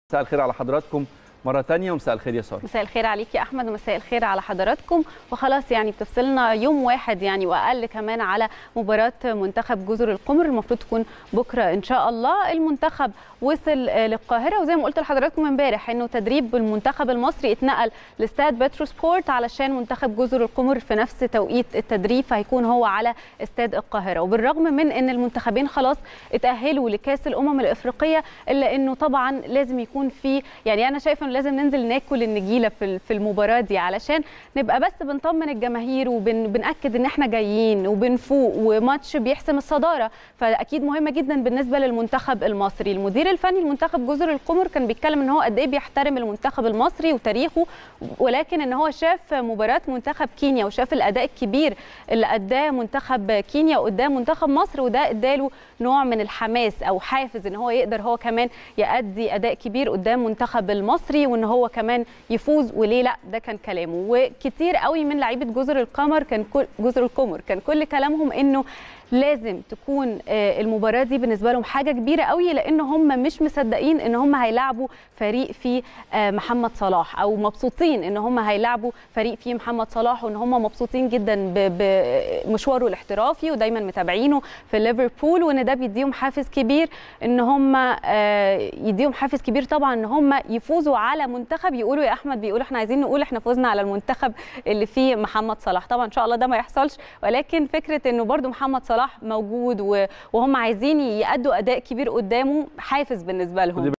مساء الخير على حضراتكم مرة تانية ومساء الخير يا سارة مساء الخير عليك يا احمد ومساء الخير على حضراتكم وخلاص يعني بتفصلنا يوم واحد يعني واقل كمان على مباراه منتخب جزر القمر المفروض تكون بكره ان شاء الله المنتخب وصل للقاهره وزي ما قلت لحضراتكم امبارح انه تدريب المنتخب المصري اتنقل لاستاد بترو سبورت علشان منتخب جزر القمر في نفس توقيت التدريب فهيكون هو على استاد القاهره وبالرغم من ان المنتخبين خلاص اتاهلوا لكاس الامم الافريقيه الا انه طبعا لازم يكون في يعني انا شايفه انه لازم ننزل ناكل النجيله في في المباراه دي علشان نبقى بس بنطمن الجماهير وبناكد ان احنا جايين وبنفوق وماتش بيحسم الصداره فاكيد مهمه جدا بالنسبه للمنتخب المصري المدير الفني لمنتخب جزر القمر كان بيتكلم ان هو قد ايه بيحترم المنتخب المصري وتاريخه ولكن ان هو شاف مباراه منتخب كينيا وشاف الاداء الكبير اللي اداه منتخب كينيا قدام منتخب مصر وده اداله نوع من الحماس او حافز ان هو يقدر هو كمان يادي اداء كبير قدام منتخب المصري وان هو كمان يفوز وليه لا ده كان كلامه وكتير قوي من لعيبه جزر القمر كان كل جزر القمر كان كل كلامهم انه لازم تكون المباراه دي بالنسبه لهم حاجه كبيره قوي لان هم مش مصدقين ان هم هيلاعبوا فريق فيه محمد صلاح او مبسوطين ان هم هيلاعبوا فريق فيه محمد صلاح وان هم مبسوطين جدا بمشواره الاحترافي ودايما متابعينه في ليفربول وان ده بيديهم حافز كبير ان هم يديهم حافز كبير طبعا ان هم يفوزوا على منتخب يقولوا يا احمد بيقولوا احنا عايزين نقول احنا فزنا على المنتخب اللي فيه محمد صلاح طبعا ان شاء الله ده ما يحصلش ولكن فكره انه برده محمد صلاح موجود وهم عايزين يأدوا اداء كبير قدامه حافز بالنسبه لهم